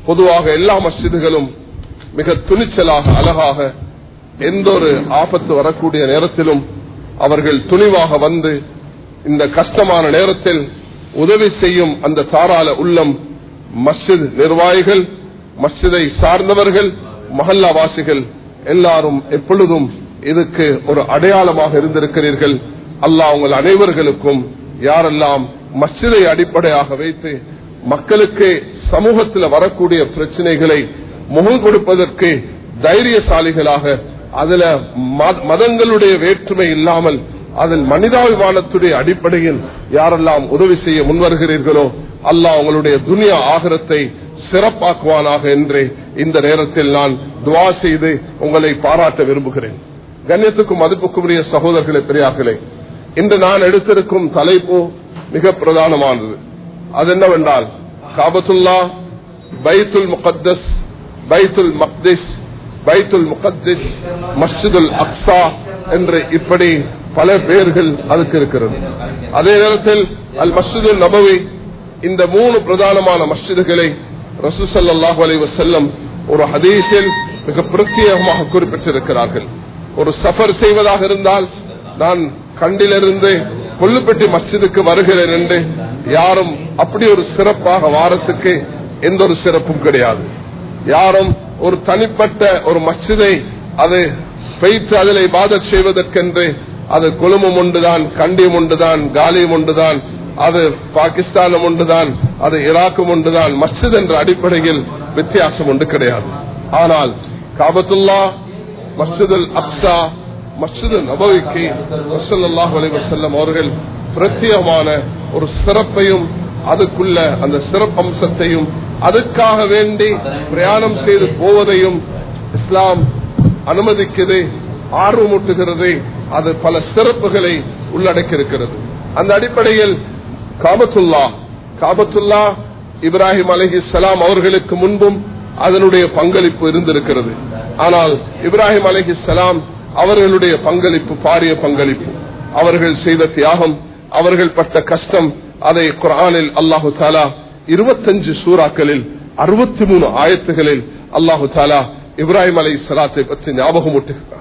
பொதுவாக எல்லா மஸ்ஜிதுகளும் மிக துணிச்சலாக அழகாக எந்த ஒரு ஆபத்து வரக்கூடிய நேரத்திலும் அவர்கள் துணிவாக வந்து இந்த கஷ்டமான நேரத்தில் உதவி செய்யும் அந்த தாராள உள்ளம் மஸ்ஜித் நிர்வாகிகள் மஸ்ஜிதை சார்ந்தவர்கள் மஹல்லாவாசிகள் எல்லாரும் எப்பொழுதும் இதுக்கு ஒரு அடையாளமாக இருந்திருக்கிறீர்கள் அல்லாஹ் உங்கள் அனைவர்களுக்கும் யாரெல்லாம் மஸ்ஜிதை அடிப்படையாக வைத்து மக்களுக்கு சமூகத்தில் வரக்கூடிய பிரச்சனைகளை முகம் கொடுப்பதற்கு தைரியசாலிகளாக அதுல மதங்களுடைய வேற்றுமை இல்லாமல் அதில் மனிதாபிமானத்துடைய அடிப்படையில் யாரெல்லாம் உதவி செய்ய முன்வருகிறீர்களோ அல்லாஹ் உங்களுடைய துனியா ஆகரத்தை சிறப்பாக்குவானாக என்று இந்த நேரத்தில் நான் துவா செய்து உங்களை பாராட்ட விரும்புகிறேன் கண்ணியத்துக்கும் மதிப்புக்குரிய சகோதரர்களே பெரியார்களே இன்று நான் எடுத்திருக்கும் தலைப்பு மிக பிரதானமானது அது என்னவென்றால் காபத்துல்லா பைத்துல் முகத்தஸ் பைத்துல் மக்திஸ் பைத்துல் முகத்திஸ் மஸ்ஜிதுல் அக்ஸா என்று இப்படி பல பெயர்கள் அதுக்கு இருக்கிறது அதே நேரத்தில் அல் மஸ்ஜிதுல் நபவி இந்த மூணு பிரதானமான மஸ்ஜிதுகளை ரசூசல்லாஹு அலி வசல்லம் ஒரு ஹதீஸில் மிக பிரத்யேகமாக குறிப்பிட்டிருக்கிறார்கள் ஒரு சஃபர் செய்வதாக இருந்தால் நான் கண்டிலிருந்து கொல்லுப்பட்டி மஸ்ஜிதுக்கு வருகிறேன் என்று யாரும் அப்படி ஒரு சிறப்பாக வாரத்துக்கு எந்த ஒரு சிறப்பும் கிடையாது யாரும் ஒரு தனிப்பட்ட ஒரு மஸ்ஜிதை அது வைத்து அதில் பாத செய்வதற்கென்று அது கொழும்பும் உண்டுதான் கண்டியும் உண்டுதான் காலியும் உண்டுதான் அது பாகிஸ்தானும் உண்டுதான் அது ஈராக்கும் உண்டுதான் மஸ்ஜித் என்ற அடிப்படையில் வித்தியாசம் உண்டு கிடையாது ஆனால் காபத்துல்லா மஸ்ஜிதுல் அப்சா மஸ்ஜிது நபவிக்கு வசல்லாஹ் அலிவசல்லம் அவர்கள் பிரத்யேகமான ஒரு சிறப்பையும் அதுக்குள்ள அந்த சிறப்பம்சத்தையும் அதுக்காக வேண்டி பிரயாணம் செய்து போவதையும் இஸ்லாம் அனுமதிக்குது ஆர்வமூட்டுகிறது அது பல சிறப்புகளை உள்ளடக்கியிருக்கிறது அந்த அடிப்படையில் காபத்துல்லா காபத்துல்லா இப்ராஹிம் அலஹி சலாம் அவர்களுக்கு முன்பும் அதனுடைய பங்களிப்பு இருந்திருக்கிறது ஆனால் இப்ராஹிம் அலஹி சலாம் அவர்களுடைய பங்களிப்பு பாரிய பங்களிப்பு அவர்கள் செய்த தியாகம் அவர்கள் பட்ட கஷ்டம் அதை குரானில் அல்லாஹு தாலா இருபத்தஞ்சு சூறாக்களில் அறுபத்தி மூணு ஆயத்துகளில் அல்லாஹு தாலா இப்ராஹிம் அலை சலாத்தை பற்றி ஞாபகம்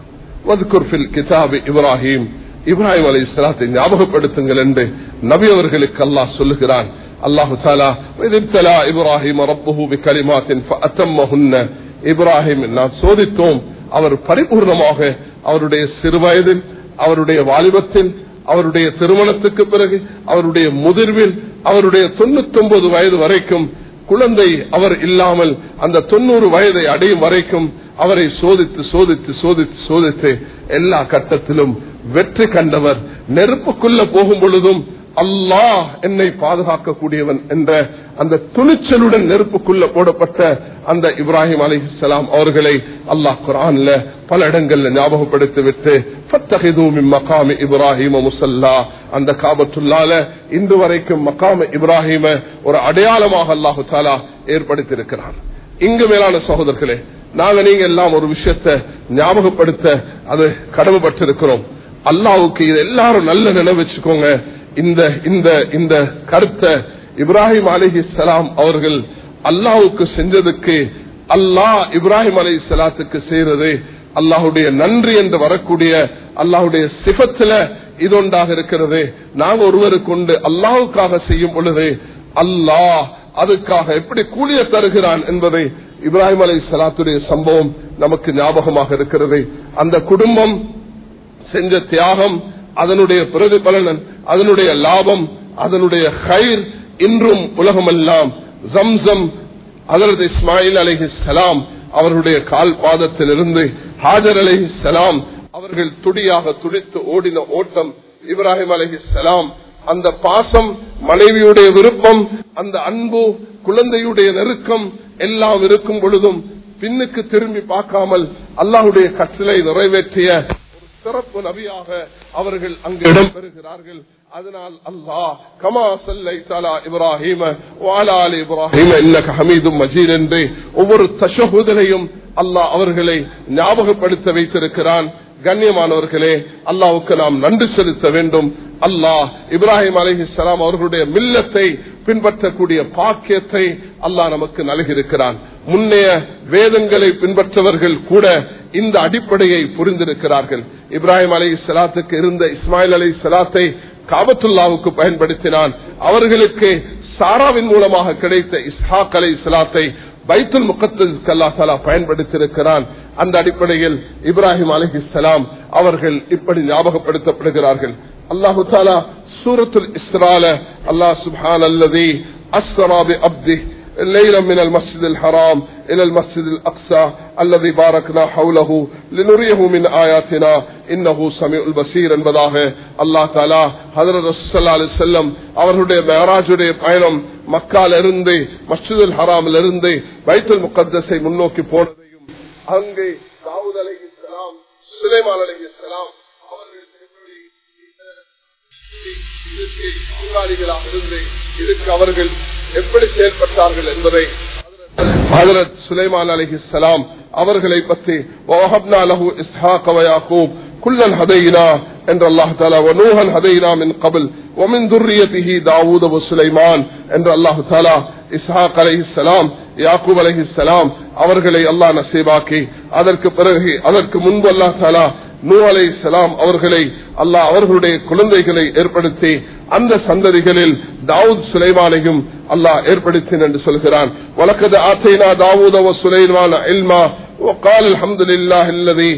கிதாபி இப்ராஹிம் இப்ராஹிம் அலை சலாத்தை ஞாபகப்படுத்துங்கள் என்று நபி அவர்களுக்கு அல்லாஹ் சொல்லுகிறான் அல்லாஹு தாலா இப்ராஹிம் இப்ராஹிம் நான் சோதித்தோம் அவர் பரிபூர்ணமாக அவருடைய சிறுவயதில் அவருடைய வாலிபத்தில் அவருடைய திருமணத்துக்கு பிறகு அவருடைய முதிர்வில் அவருடைய தொண்ணூத்தி ஒன்பது வயது வரைக்கும் குழந்தை அவர் இல்லாமல் அந்த தொண்ணூறு வயதை அடையும் வரைக்கும் அவரை சோதித்து சோதித்து சோதித்து சோதித்து எல்லா கட்டத்திலும் வெற்றி கண்டவர் நெருப்புக்குள்ள போகும் பொழுதும் அல்லாஹ் என்னை பாதுகாக்கக்கூடியவன் என்ற அந்த துணிச்சலுடன் நெருப்புக்குள்ள போடப்பட்ட அந்த இப்ராஹிம் அலிஹலாம் அவர்களை அல்லாஹ் குரான்ல பல இடங்கள்ல ஞாபகப்படுத்தி விட்டு மகாமி இப்ராஹிம முசல்லா அந்த காபத்துள்ளால இன்று வரைக்கும் மகாம இப்ராஹிம ஒரு அடையாளமாக அல்லாஹு தாலா ஏற்படுத்தியிருக்கிறான் இங்கு மேலான சகோதரர்களே நாங்க நீங்க எல்லாம் ஒரு விஷயத்தை ஞாபகப்படுத்த அது கடமைப்பட்டிருக்கிறோம் அல்லாவுக்கு இது எல்லாரும் நல்ல நினைவு வச்சுக்கோங்க இந்த இந்த இந்த கருத்தை இப்ராஹிம் அலிஹி சலாம் அவர்கள் அல்லாவுக்கு செஞ்சதுக்கு அல்லாஹ் இப்ராஹிம் அலி சலாத்துக்கு செய்யறது அல்லாஹுடைய நன்றி என்று வரக்கூடிய அல்லாஹுடைய சிபத்துல இது ஒன்றாக இருக்கிறது நாங்க ஒருவருக்கு கொண்டு அல்லாவுக்காக செய்யும் பொழுது அல்லாஹ் அதுக்காக எப்படி கூலிய தருகிறான் என்பதை இப்ராஹிம் அலி சலாத்துடைய சம்பவம் நமக்கு ஞாபகமாக இருக்கிறது அந்த குடும்பம் செஞ்ச தியாகம் அதனுடைய பிரதிபலன் அதனுடைய லாபம் அதனுடைய ஹைர் இன்றும் உலகமெல்லாம் ஜம்சம் அதரது இஸ்மாயில் அலஹி சலாம் அவர்களுடைய கால் பாதத்திலிருந்து ஹாஜர் அலஹி சலாம் அவர்கள் துடியாக துடித்து ஓடின ஓட்டம் இப்ராஹிம் அலஹி சலாம் அந்த பாசம் மனைவியுடைய விருப்பம் அந்த அன்பு குழந்தையுடைய நெருக்கம் எல்லாம் இருக்கும் பொழுதும் பின்னுக்கு திரும்பி பார்க்காமல் அல்லாஹுடைய கட்டளை நிறைவேற்றிய சிறப்பு நபியாக அவர்கள் அங்கு இடம் பெறுகிறார்கள் அதனால் அல்லாஹ் கமா சல்லை தலா இப்ராஹிம வாலால் இப்ராஹிம இன்னக ஹமீதும் மஜீத் என்று ஒவ்வொரு தஷகுதலையும் அல்லாஹ் அவர்களை ஞாபகப்படுத்த வைத்திருக்கிறான் கண்ணியமானவர்களே அல்லாவுக்கு நாம் நன்றி செலுத்த வேண்டும் அல்லாஹ் இப்ராஹிம் அலிஹிஸ்லாம் அவர்களுடைய மில்லத்தை பின்பற்றக்கூடிய பாக்கியத்தை அல்லாஹ் நமக்கு நல்கியிருக்கிறான் முன்னைய வேதங்களை பின்பற்றவர்கள் கூட இந்த அடிப்படையை புரிந்திருக்கிறார்கள் இப்ராஹிம் அலி சலாத்துக்கு இருந்த இஸ்மாயில் அலி சலாத்தை காபத்துல்லாவுக்கு பயன்படுத்தினான் அவர்களுக்கு சாராவின் மூலமாக கிடைத்த இஸ்ஹாக் அலை சலாத்தை பைத்துல் முகத்துக்கு அல்லா தாலா பயன்படுத்தியிருக்கிறான் அந்த அடிப்படையில் இப்ராஹிம் அலிஹிஸ்லாம் அவர்கள் இப்படி ஞாபகப்படுத்தப்படுகிறார்கள் அல்லாஹு தாலா சூரத்துல் இஸ்ரால அல்லாஹ் சுப்ஹான் அல்லதி அஸ்ராபி அப்தி ليلا من المسجد الحرام إلى المسجد الأقصى الذي باركنا حوله لنريه من آياتنا إنه سميع البصير என்பதாக அல்லாஹ் தாலா ஹதரத் ரசூலுல்லாஹி அலைஹி வஸல்லம் அவர்களுடைய மேராஜுடைய பயணம் மக்கால இருந்து மஸ்ஜிதுல் ஹராமில் இருந்து பைத்துல் முகத்தஸை முன்னோக்கி போனதையும் அங்கே தாவூத் அலைஹிஸ்ஸலாம் சுலைமான் அலைஹிஸ்ஸலாம் அவர்கள் எப்படி இதற்கு பங்காளிகளாக இருந்து இதுக்கு அவர்கள் எப்படி செயல்பட்டார்கள் என்பதை ஹதரத் சுலைமான் அலிஹிஸ்லாம் அவர்களை பற்றி குல்லன் ஹதைனா என்று அல்லாஹ் தாலா வனூஹன் ஹதைனா மின் கபில் ஒமின் துர்ரியதிஹி தாவூத சுலைமான் என்று அல்லாஹு தாலா இஸ்ஹாக் அலைஹிஸ்லாம் யாக்கூப் அலைஹிஸ்லாம் அவர்களை அல்லாஹ் நசீபாக்கி அதற்கு பிறகு அதற்கு முன்பு அல்லாஹ் தாலா நூ அலை சலாம் அவர்களை அல்லாஹ் அவர்களுடைய குழந்தைகளை ஏற்படுத்தி அந்த சந்ததிகளில் தாவூத் சுலைமானையும் அல்லாஹ் ஏற்படுத்தின் என்று சொல்கிறான் வழக்கது ஆத்தைனா தாவூத சுலைமான் இல்மா وقال الحمد لله الذي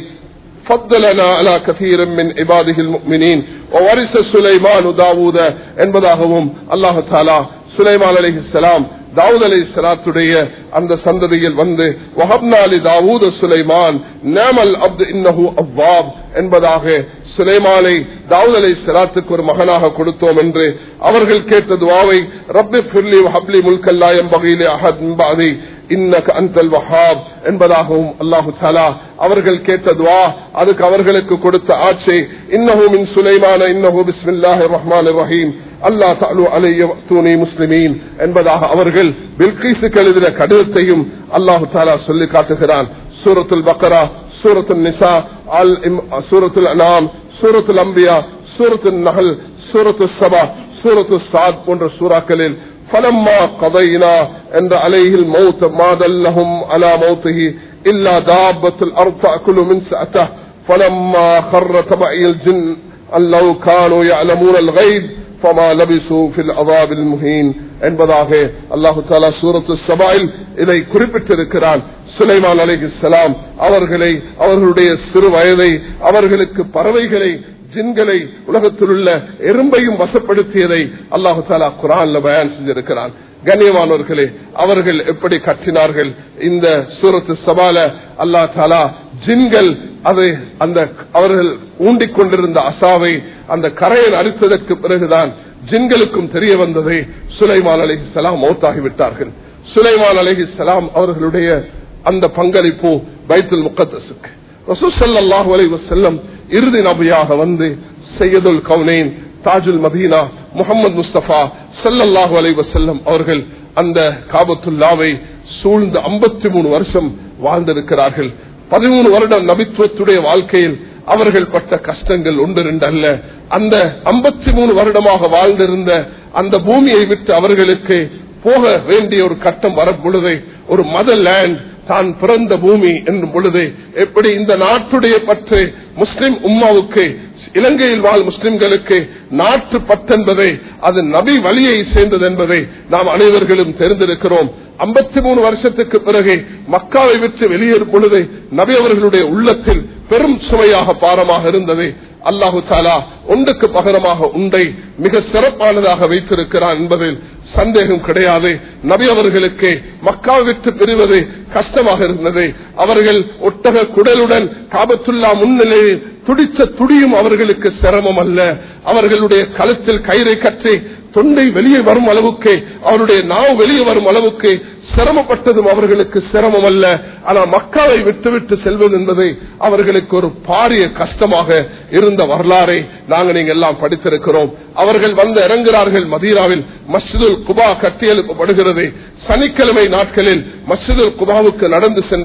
فضلنا على كثير من عباده المؤمنين وورث سليمان داوود என்பதாகவும் அல்லாஹ் தாலா சுலைமான் அலைஹிஸ்ஸலாம் தாவூத் அலி சலாத்துடைய அந்த சந்ததியில் வந்து வஹப்னாலி தாவூத சுலைமான் நேமல் அப்து இன்னஹு அவ்வாப் என்பதாக சுலைமானை தாவூத் அலி சலாத்துக்கு ஒரு மகனாக கொடுத்தோம் என்று அவர்கள் கேட்ட துவாவை ரப்பி புர்லி ஹப்லி முல்கல்லாயம் பகையிலே அஹத் பாதி இன்னக அந்தல் வஹாப் என்பதாகவும் அல்லாஹு தாலா அவர்கள் கேட்ட துவா அதுக்கு அவர்களுக்கு கொடுத்த ஆட்சி இன்னஹு மின் சுலைமான இன்னஹு பிஸ்மில்லாஹி ரஹ்மான் ரஹீம் அல்லா தாலு அலைய தூணி முஸ்லிமீன் என்பதாக அவர்கள் பில்கிஸுக்கு எழுதின கடிதத்தையும் அல்லாஹு தாலா சொல்லி காட்டுகிறான் சூரத்துல் பக்கரா சூரத்துல் நிசா அல் சூரத்துல் அனாம் சூரத்துல் அம்பியா சூரத்துல் நகல் சூரத்து சபா சூரத்து சாத் போன்ற சூறாக்களில் فلما قضينا عند عليه الموت ما دلهم على موته إلا دابة الأرض تأكل من سأته فلما خر تبعي الجن أن لو كانوا يعلمون الغيب فما لبسوا في العذاب المهين என்பதாக அல்லாஹு தாலா சூரத்து சபாயில் இதை குறிப்பிட்டிருக்கிறான் சுலைமான் அலிஹிஸ்லாம் அவர்களை அவர்களுடைய சிறு வயதை அவர்களுக்கு பறவைகளை ஜின்களை உலகத்தில் உள்ள எறும்பையும் வசப்படுத்தியதை அல்லாஹு தாலா குரான்ல பயன் செஞ்சிருக்கிறான் கண்ணியமானவர்களே அவர்கள் எப்படி கற்றினார்கள் இந்த சூரத்து சபால அல்லா தாலா ஜின்கள் அது அந்த அவர்கள் ஊண்டிக் கொண்டிருந்த அசாவை அந்த கரையில் அழித்ததற்கு பிறகுதான் ஜின்களுக்கும் தெரிய வந்ததை சுலைமான் அலஹி சலாம் மௌத்தாகிவிட்டார்கள் சுலைமான் அலஹி சலாம் அவர்களுடைய அந்த பங்களிப்பு பைத்துல் முக்கத்தசுக்கு ரசூசல்லாஹு அலை வசல்லம் இறுதி நபியாக வந்து சையதுல் கவுனேன் தாஜுல் மதீனா முகமது முஸ்தபா சல்லல்லாஹு அலை வசல்லம் அவர்கள் அந்த காபத்துல்லாவை சூழ்ந்த ஐம்பத்தி மூணு வருஷம் வாழ்ந்திருக்கிறார்கள் பதிமூணு வருடம் நபித்துவத்துடைய வாழ்க்கையில் அவர்கள் பட்ட கஷ்டங்கள் ஒன்று ரெண்டு அல்ல அந்த ஐம்பத்தி மூணு வருடமாக வாழ்ந்திருந்த அந்த பூமியை விட்டு அவர்களுக்கு போக வேண்டிய ஒரு கட்டம் வரும் பொழுது ஒரு மதர் லேண்ட் தான் பிறந்த பூமி என்னும் பொழுது எப்படி இந்த நாட்டுடைய பற்று முஸ்லிம் உம்மாவுக்கு இலங்கையில் வாழ் முஸ்லிம்களுக்கு நாட்டு பற்றென்பதை அது நபி வழியை சேர்ந்தது என்பதை நாம் அனைவர்களும் தெரிந்திருக்கிறோம் ஐம்பத்தி மூணு வருஷத்துக்கு பிறகு மக்காவை விட்டு வெளியேறும் பொழுது நபி அவர்களுடைய உள்ளத்தில் பெரும் சுமையாக பாரமாக இருந்தது அல்லாஹு தாலா ஒன்றுக்கு பகரமாக உண்டை மிக சிறப்பானதாக வைத்திருக்கிறான் என்பதில் சந்தேகம் கிடையாது நபி அவர்களுக்கு மக்காவை விட்டு பெறுவது கஷ்டமாக இருந்தது அவர்கள் ஒட்டக குடலுடன் காபத்துல்லா முன்னிலையில் துடிச்ச துடியும் அவர்களுக்கு சிரமம் அல்ல அவர்களுடைய கழுத்தில் கயிறை கற்றி தொண்டை வெளியே வரும் அளவுக்கு அவருடைய நாவு வெளியே வரும் அளவுக்கு சிரமப்பட்டதும் அவர்களுக்கு சிரமம் அல்ல ஆனால் மக்களை விட்டுவிட்டு செல்வது என்பதை அவர்களுக்கு ஒரு பாரிய கஷ்டமாக இருந்த வரலாறை நாங்கள் நீங்க எல்லாம் படித்திருக்கிறோம் அவர்கள் வந்து இறங்குகிறார்கள் மதீராவில் மஸ்ஜிதுல் குபா கட்டி எழுப்பப்படுகிறது சனிக்கிழமை நாட்களில் மஸ்ஜிதுல் குபாவுக்கு நடந்து சென்றால்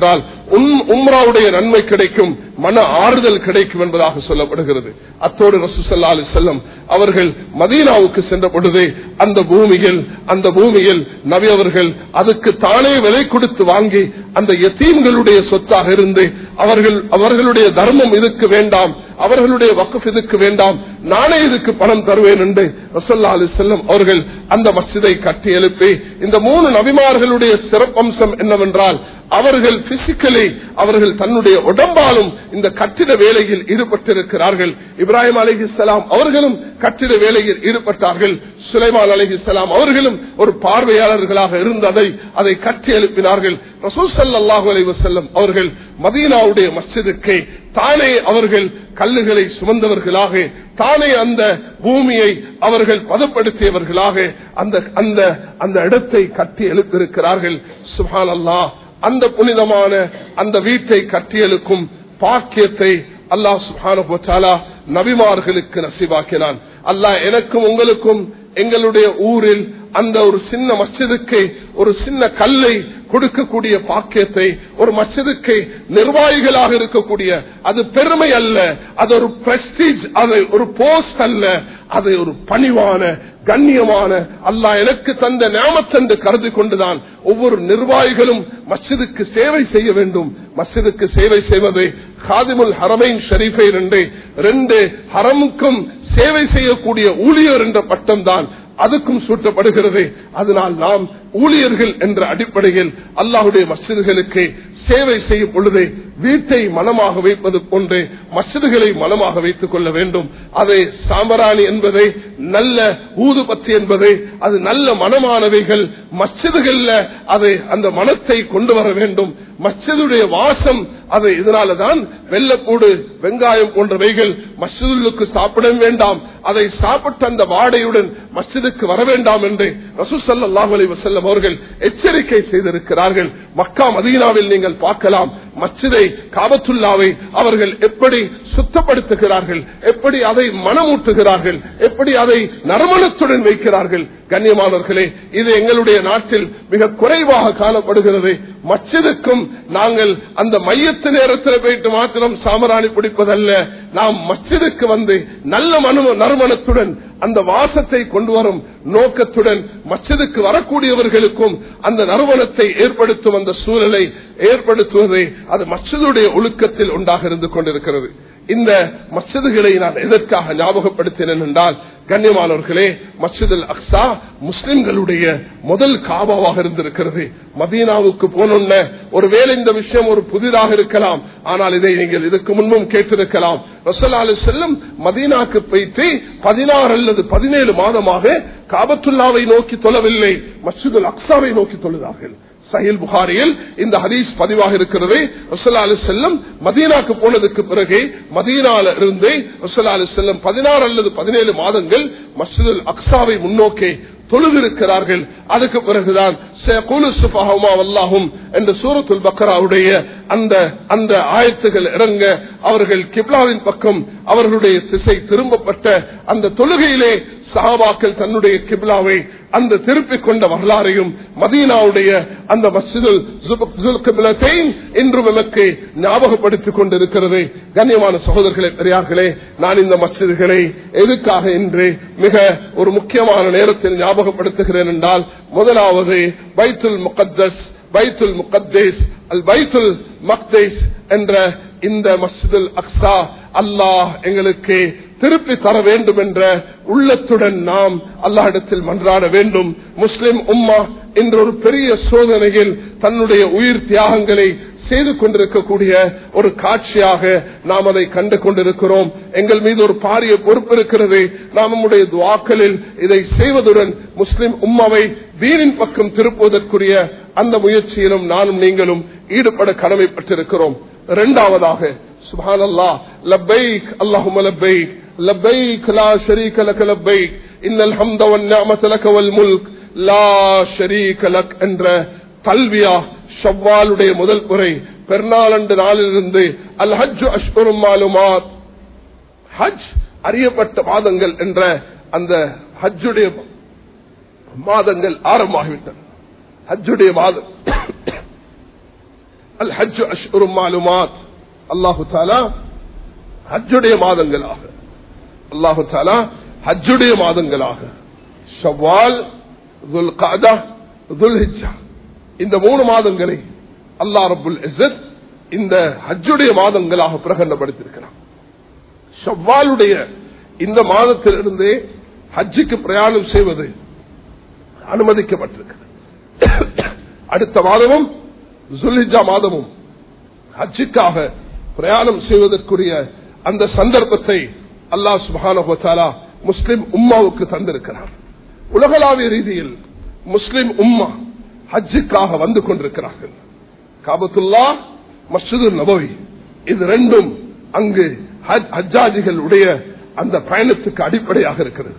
உம்- உம்ராவுடைய நன்மை கிடைக்கும் மன ஆறுதல் கிடைக்கும் என்பதாக சொல்லப்படுகிறது அத்தோடு ரசூசல்லா அலி செல்லம் அவர்கள் மதீனாவுக்கு சென்ற பொழுது அந்த பூமியில் அந்த பூமியில் நபி அவர்கள் அதுக்கு தானே விலை கொடுத்து வாங்கி அந்த யத்தீம்களுடைய சொத்தாக இருந்து அவர்கள் அவர்களுடைய தர்மம் இதுக்கு வேண்டாம் அவர்களுடைய வக்குப் இதுக்கு வேண்டாம் நானே இதுக்கு பணம் தருவேன் என்று ரசல்லா அலி செல்லம் அவர்கள் அந்த மஸ்ஜிதை கட்டி எழுப்பி இந்த மூணு நபிமார்களுடைய சிறப்பம்சம் என்னவென்றால் அவர்கள் பிசிக்கலி அவர்கள் தன்னுடைய உடம்பாலும் இந்த கட்டிட வேலையில் ஈடுபட்டிருக்கிறார்கள் இப்ராஹிம் அலிஹிஸ்லாம் அவர்களும் கட்டிட வேலையில் ஈடுபட்டார்கள் சுலைமான் அலிஹிஸ்லாம் அவர்களும் ஒரு பார்வையாளர்களாக இருந்ததை அதை கட்டி எழுப்பினார்கள் ரசூல் சல்லாஹூ அலி வசல்லம் அவர்கள் மதீனாவுடைய மஸ்ஜிதுக்கு தானே அவர்கள் கல்லுகளை சுமந்தவர்களாக தானே அந்த பூமியை அவர்கள் பதப்படுத்தியவர்களாக அந்த அந்த அந்த இடத்தை கட்டி எழுப்பியிருக்கிறார்கள் சுஹான் அல்லாஹ் அந்த புனிதமான அந்த வீட்டை கட்டியெழுக்கும் பாக்கியத்தை அல்லாஹ் சுஹான நபிமார்களுக்கு நசிவாக்கினான் அல்லாஹ் எனக்கும் உங்களுக்கும் எங்களுடைய ஊரில் அந்த ஒரு சின்ன மஸ்ஜிதுக்கு ஒரு சின்ன கல்லை கொடுக்கக்கூடிய பாக்கியத்தை ஒரு மஸ்ஜிதுக்கு நிர்வாகிகளாக இருக்கக்கூடிய அது பெருமை அல்ல அது ஒரு பிரஸ்டீஜ் அது ஒரு போஸ்ட் அல்ல அது ஒரு பணிவான கண்ணியமான அல்லாஹ் எனக்கு தந்த ஞாபத்தென்று கருதி கொண்டுதான் ஒவ்வொரு நிர்வாகிகளும் மஸ்ஜிதுக்கு சேவை செய்ய வேண்டும் மஸ்ஜிதுக்கு சேவை செய்வது ஹாதிமுல் ஹரமைன் ஷரீஃபை ரெண்டு ரெண்டு ஹரமுக்கும் சேவை செய்யக்கூடிய ஊழியர் என்ற பட்டம் தான் அதுக்கும் சூட்டப்படுகிறது அதனால் நாம் ஊழியர்கள் என்ற அடிப்படையில் அல்லாஹுடைய மசிதுகளுக்கு சேவை செய்யும் பொழுது வீட்டை மனமாக வைப்பது போன்று மசிதுகளை மனமாக வைத்துக் கொள்ள வேண்டும் அதை சாம்பராணி என்பதை நல்ல ஊதுபத்தி என்பதை அது நல்ல மனமானவைகள் மஸ்ஜிதுகள்ல அதை அந்த மனத்தை கொண்டு வர வேண்டும் மஸ்ஜிதுடைய வாசம் அது இதனாலதான் வெள்ளப்பூடு வெங்காயம் போன்றவைகள் மஸ்ஜிதுக்கு சாப்பிட வேண்டாம் அதை சாப்பிட்ட அந்த வாடையுடன் மஸ்ஜிதுக்கு வர வேண்டாம் என்று ரசூசல்லாஹ் அலி வசல்லம் அவர்கள் எச்சரிக்கை செய்திருக்கிறார்கள் மக்கா மதீனாவில் நீங்கள் பார்க்கலாம் மஸ்ஜிதை காபத்துல்லாவை அவர்கள் எப்படி சுத்தப்படுத்துகிறார்கள் எப்படி அதை மனமூட்டுகிறார்கள் எப்படி அதை நறுமணத்துடன் வைக்கிறார்கள் கண்ணியமானவர்களே இது எங்களுடைய நாட்டில் மிக குறைவாக காணப்படுகிறது மச்சிதுக்கும் நாங்கள் அந்த மையத்து நேரத்தில் போயிட்டு மாத்திரம் சாமராணி பிடிப்பதல்ல நாம் மச்சிதுக்கு வந்து நல்ல மனு நறுமணத்துடன் அந்த வாசத்தை கொண்டு வரும் நோக்கத்துடன் மச்சதுக்கு வரக்கூடியவர்களுக்கும் அந்த நறுமணத்தை ஏற்படுத்தும் அந்த சூழலை ஏற்படுத்துவதை அது மச்சதுடைய ஒழுக்கத்தில் உண்டாக இருந்து கொண்டிருக்கிறது இந்த மச்சதுகளை நான் எதற்காக ஞாபகப்படுத்தினேன் என்றால் கண்ணியமானவர்களே மஸ்ஜித் அக்ஸா முஸ்லிம்களுடைய முதல் காபாவாக இருந்திருக்கிறது மதீனாவுக்கு போனோன்ன ஒருவேளை இந்த விஷயம் ஒரு புதிதாக இருக்கலாம் ஆனால் இதை நீங்கள் இதுக்கு முன்பும் கேட்டிருக்கலாம் ரசலாலு செல்லும் மதீனாக்கு போயிட்டு பதினாறு அல்லது பதினேழு மாதமாக காபத்துல்லாவை நோக்கி தொழவில்லை மஸ்ஜிதுல் அக்ஸாவை நோக்கி தொழுதார்கள் சஹில் புகாரியில் இந்த ஹதீஸ் பதிவாக இருக்கிறது ரசல்லா அலி செல்லம் மதீனாக்கு போனதுக்கு பிறகு மதீனால இருந்து ரசல்லா அலி செல்லம் பதினாறு அல்லது பதினேழு மாதங்கள் மஸ்ஜிதுல் அக்ஸாவை முன்னோக்கி தொழுதிருக்கிறார்கள் அதுக்கு பிறகுதான் என்ற சூரத்துல் பக்கராவுடைய அந்த அந்த ஆயத்துகள் இறங்க அவர்கள் கிப்லாவின் பக்கம் அவர்களுடைய திசை திரும்பப்பட்ட அந்த தொழுகையிலே சஹாபாக்கள் தன்னுடைய கிப்லாவை அந்த திருப்பிக் கொண்ட வரலாறையும் மதீனாவுடைய அந்த மஸ்ஜிதுல் இன்றும் எனக்கு ஞாபகப்படுத்திக் கொண்டிருக்கிறது கண்ணியமான சகோதரர்களே பெரியார்களே நான் இந்த மஸ்ஜிதுகளை எதுக்காக இன்று மிக ஒரு முக்கியமான நேரத்தில் ஞாபகப்படுத்துகிறேன் என்றால் முதலாவது பைத்துல் முகத்தஸ் பைத்துல் முகத்தேஸ் அல் பைத்துல் மக்தேஸ் என்ற இந்த மஸ்ஜிதுல் அக்ஸா அல்லாஹ் எங்களுக்கு திருப்பி தர வேண்டும் என்ற உள்ளத்துடன் நாம் அல்லாஹிடத்தில் மன்றாட வேண்டும் முஸ்லிம் உம்மா என்ற ஒரு பெரிய சோதனையில் தன்னுடைய உயிர் தியாகங்களை செய்து கொண்டிருக்கக்கூடிய ஒரு காட்சியாக நாம் அதை கண்டு கொண்டிருக்கிறோம் எங்கள் மீது ஒரு பாரிய பொறுப்பு இருக்கிறது நாம் நம்முடைய துவாக்களில் இதை செய்வதுடன் முஸ்லிம் உம்மாவை வீணின் பக்கம் திருப்புவதற்குரிய அந்த முயற்சியிலும் நானும் நீங்களும் ஈடுபட கடமைப்பட்டிருக்கிறோம் இரண்டாவதாக سبحان الله لبيك اللهم لبيك لبيك لا شريك لك لبيك إن الحمد والنعمة لك والملك لا شريك لك என்ற தல்வியா ஷவ்வாலுடைய முதல் முறை பெருநாளண்டு நாளிலிருந்து அல் ஹஜ் அஷ்பரும் மாலுமாத் ஹஜ் அறியப்பட்ட மாதங்கள் என்ற அந்த ஹஜ்ஜுடைய மாதங்கள் ஆரம்பமாகிவிட்டன ஹஜ்ஜுடைய மாதம் அல் ஹஜ் அஷ்ஹுரும் மாலுமாத் அல்லாஹு தாலா ஹஜ்ஜுடைய மாதங்களாக அல்லாஹு தாலா ஹஜ்ஜுடைய மாதங்களாக ஷவ்வால் துல் காதா துல் ஹிஜ்ஜா இந்த மூணு மாதங்களை அல்லாஹ் ரபுல் இஸ்ஸத் இந்த ஹஜ்ஜுடைய மாதங்களாக பிரகடனப்படுத்தியிருக்கிறான் ஷவ்வாலுடைய இந்த மாதத்திலிருந்தே ஹஜ்ஜுக்கு பிரயாணம் செய்வது அனுமதிக்கப்பட்டிருக்கிறது அடுத்த மாதமும் ஜுல்ஹிஜா மாதமும் ஹஜ்ஜுக்காக பிரயாணம் செய்வதற்குரிய அந்த சந்தர்ப்பத்தை அல்லாஹ் சுபானா முஸ்லிம் உம்மாவுக்கு தந்திருக்கிறார் உலகளாவிய ரீதியில் முஸ்லிம் உம்மா ஹஜ்ஜுக்காக வந்து கொண்டிருக்கிறார்கள் காபத்துல்லா மஸ்ஜிது நபவி இது ரெண்டும் அங்கு ஹஜ்ஜாஜிகள் உடைய அந்த பயணத்துக்கு அடிப்படையாக இருக்கிறது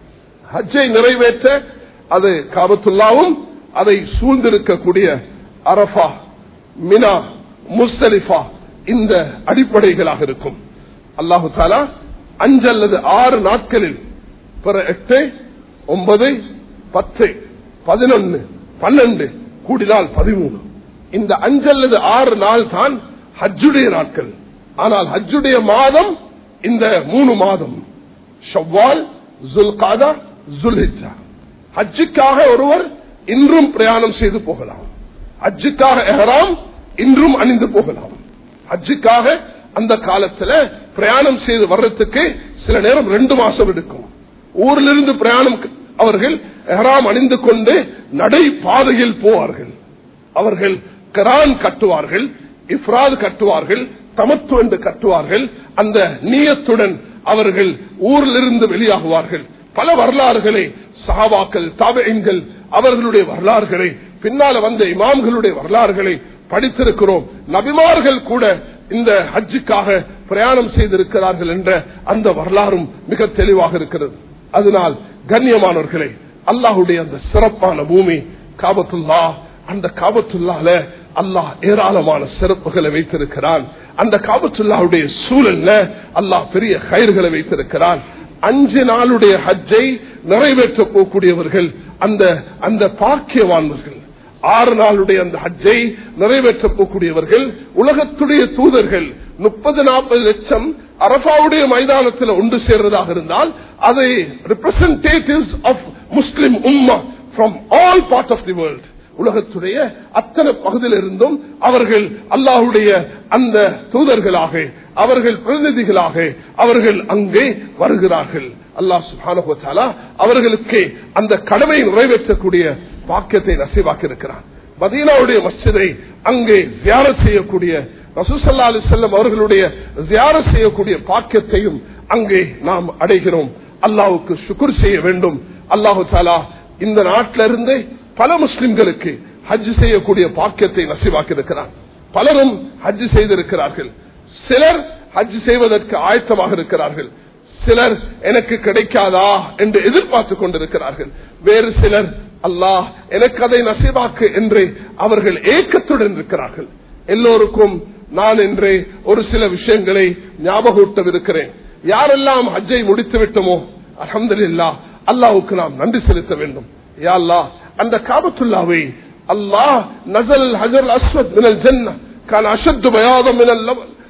ஹஜ்ஜை நிறைவேற்ற அது காபத்துல்லாவும் அதை சூழ்ந்திருக்கக்கூடிய அரபா மினா முஸ்தலிஃபா இந்த அடிப்படைகளாக இருக்கும் அல்லாஹு தாலா அஞ்சு அல்லது ஆறு நாட்களில் பிற எட்டு ஒன்பது பத்து பதினொன்னு பன்னெண்டு கூடினால் பதிமூணு இந்த அஞ்சு அல்லது ஆறு நாள் தான் ஹஜ்ஜுடைய நாட்கள் ஆனால் ஹஜ்ஜுடைய மாதம் இந்த மூணு மாதம் ஷவ்வால் ஜுல்காதா ஜுல்ஹிஜா ஹஜ்ஜுக்காக ஒருவர் இன்றும் பிரயாணம் செய்து போகலாம் ஹஜ்ஜுக்காக எஹராம் இன்றும் அணிந்து போகலாம் ஹஜ்ஜுக்காக அந்த காலத்துல பிரயாணம் செய்து வர்றதுக்கு சில நேரம் ரெண்டு மாசம் எடுக்கும் ஊரிலிருந்து பிரயாணம் அவர்கள் எஹராம் அணிந்து கொண்டு நடை பாதையில் போவார்கள் அவர்கள் கரான் கட்டுவார்கள் இஃப்ராது கட்டுவார்கள் தமத்து என்று கட்டுவார்கள் அந்த நீயத்துடன் அவர்கள் ஊரிலிருந்து வெளியாகுவார்கள் பல வரலாறுகளை சஹாபாக்கள் தாபெண்கள் அவர்களுடைய வரலாறுகளை பின்னால வந்த இமாம்களுடைய வரலாறுகளை படித்திருக்கிறோம் நபிமார்கள் கூட இந்த ஹஜ்ஜுக்காக பிரயாணம் செய்திருக்கிறார்கள் என்ற அந்த வரலாறும் மிக தெளிவாக இருக்கிறது அதனால் கண்ணியமானவர்களை அல்லாஹுடைய அந்த சிறப்பான பூமி காபத்துல்லா அந்த காபத்துல்லால அல்லாஹ் ஏராளமான சிறப்புகளை வைத்திருக்கிறான் அந்த காபத்துல்லாவுடைய சூழல்ல அல்லாஹ் பெரிய கயிறுகளை வைத்திருக்கிறான் அஞ்சு நாளுடைய ஹஜ்ஜை நிறைவேற்ற போகக்கூடியவர்கள் அந்த அந்த பாக்கியவான்வர்கள் ஆறு நாளுடைய அந்த ஹஜ்ஜை நிறைவேற்ற போகக்கூடியவர்கள் உலகத்துடைய தூதர்கள் முப்பது நாற்பது லட்சம் அரபாவுடைய மைதானத்தில் ஒன்று சேர்றதாக இருந்தால் அதை ரிப்ரசன்டேட்டிவ்ஸ் ஆஃப் முஸ்லிம் உம்மா from all part of the world உலகத்துடைய அத்தனை பகுதியிலிருந்தும் அவர்கள் அல்லாஹுடைய அந்த தூதர்களாக அவர்கள் பிரதிநிதிகளாக அவர்கள் அங்கே வருகிறார்கள் அல்லாஹ் சுபானுபத்தாலா அவர்களுக்கு அந்த கடமையை நிறைவேற்றக்கூடிய வாக்கியத்தை நசைவாக்கி இருக்கிறார் மதீனாவுடைய மஸ்ஜிதை அங்கே தியார செய்யக்கூடிய ரசூசல்லா அலி செல்லம் அவர்களுடைய தியார செய்யக்கூடிய பாக்கியத்தையும் அங்கே நாம் அடைகிறோம் அல்லாவுக்கு சுக்குர் செய்ய வேண்டும் அல்லாஹு தாலா இந்த நாட்டிலிருந்து பல முஸ்லிம்களுக்கு ஹஜ் செய்யக்கூடிய பாக்கியத்தை நசிவாக்கி இருக்கிறார் பலரும் ஹஜ் செய்திருக்கிறார்கள் சிலர் ஹஜ் செய்வதற்கு ஆயத்தமாக இருக்கிறார்கள் சிலர் எனக்கு கிடைக்காதா என்று எதிர்பார்த்து கொண்டிருக்கிறார்கள் வேறு சிலர் அல்லாஹ் எனக்கு அதை நசிவாக்கு என்று அவர்கள் ஏக்கத்துடன் இருக்கிறார்கள் எல்லோருக்கும் நான் என்று ஒரு சில விஷயங்களை ஞாபகூட்டவிருக்கிறேன் யாரெல்லாம் ஹஜ்ஜை முடித்து விட்டோமோ அஹமதுல்லா அல்லாவுக்கு நாம் நன்றி செலுத்த வேண்டும் யா அல்லாஹ் அந்த காபத்துல்லாவை அல்லாஹ் நசல் ஹஜர் அஸ்வத் மினல் ஜன்ன கான் அஷத்து பயாதம் மினல்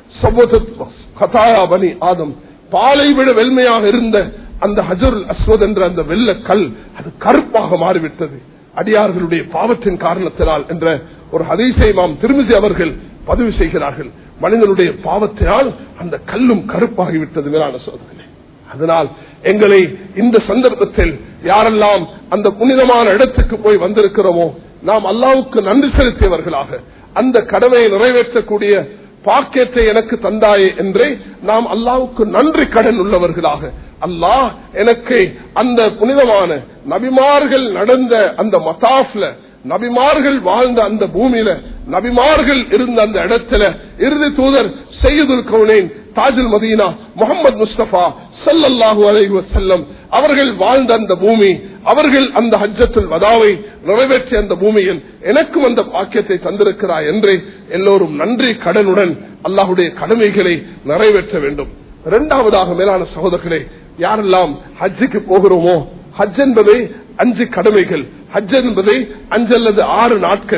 கதாயா பனி ஆதம் பாலை விட வெண்மையாக இருந்த அந்த ஹஜர் அஸ்வத் என்ற அந்த வெள்ள கல் அது கருப்பாக மாறிவிட்டது அடியார்களுடைய பாவத்தின் காரணத்தினால் என்ற ஒரு ஹதீசை மாம் திருமிசி அவர்கள் பதிவு செய்கிறார்கள் மனிதனுடைய பாவத்தினால் அந்த கல்லும் கருப்பாகிவிட்டது மேலான சோதனை அதனால் எங்களை இந்த சந்தர்ப்பத்தில் யாரெல்லாம் அந்த புனிதமான இடத்துக்கு போய் வந்திருக்கிறோமோ நாம் அல்லாவுக்கு நன்றி செலுத்தியவர்களாக அந்த கடமையை நிறைவேற்றக்கூடிய பாக்கியத்தை எனக்கு தந்தாயே என்றே நாம் அல்லாவுக்கு நன்றி கடன் உள்ளவர்களாக அல்லாஹ் எனக்கு அந்த புனிதமான நபிமார்கள் நடந்த அந்த மதாஃப்ல நபிமார்கள் வாழ்ந்த அந்த பூமியில நபிமார்கள் இருந்த அந்த இடத்துல இறுதி தூதர் செய்யுதுல் கவுனேன் தாஜுல் மதீனா முகமது முஸ்தபா சல்லல்லாஹு அலைஹி வசல்லம் அவர்கள் வாழ்ந்த அந்த பூமி அவர்கள் அந்த ஹஜ்ஜத்துல் வதாவை நிறைவேற்றிய அந்த பூமியில் எனக்கும் அந்த பாக்கியத்தை தந்திருக்கிறாய் என்று எல்லோரும் நன்றி கடனுடன் அல்லாஹுடைய கடமைகளை நிறைவேற்ற வேண்டும் இரண்டாவதாக மேலான சகோதரர்களே யாரெல்லாம் ஹஜ்ஜுக்கு போகிறோமோ ஹஜ் என்பதை அஞ்சு கடமைகள் ஹஜ் என்பதை அஞ்சு அல்லது ஆறு நாட்கள்